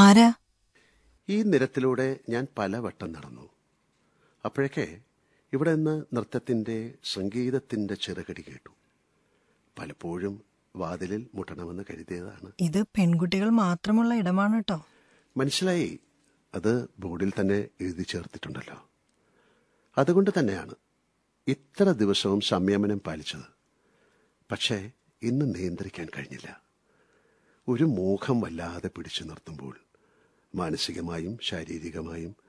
ആരാ ഈ നിരത്തിലൂടെ ഞാൻ പലവട്ടം നടന്നു അപ്പോഴൊക്കെ ഇവിടെ നിന്ന് നൃത്തത്തിന്റെ സംഗീതത്തിന്റെ ചെറുകടി കേട്ടു പലപ്പോഴും വാതിലിൽ മുട്ടണമെന്ന് കരുതിയതാണ് ഇത് പെൺകുട്ടികൾ മാത്രമുള്ള ഇടമാണ് കേട്ടോ മനസ്സിലായി അത് ബോർഡിൽ തന്നെ എഴുതി ചേർത്തിട്ടുണ്ടല്ലോ അതുകൊണ്ട് തന്നെയാണ് ഇത്ര ദിവസവും സംയമനം പാലിച്ചത് പക്ഷേ ഇന്ന് നിയന്ത്രിക്കാൻ കഴിഞ്ഞില്ല ഒരു മോഹം വല്ലാതെ പിടിച്ചു നിർത്തുമ്പോൾ മാനസികമായും ശാരീരികമായും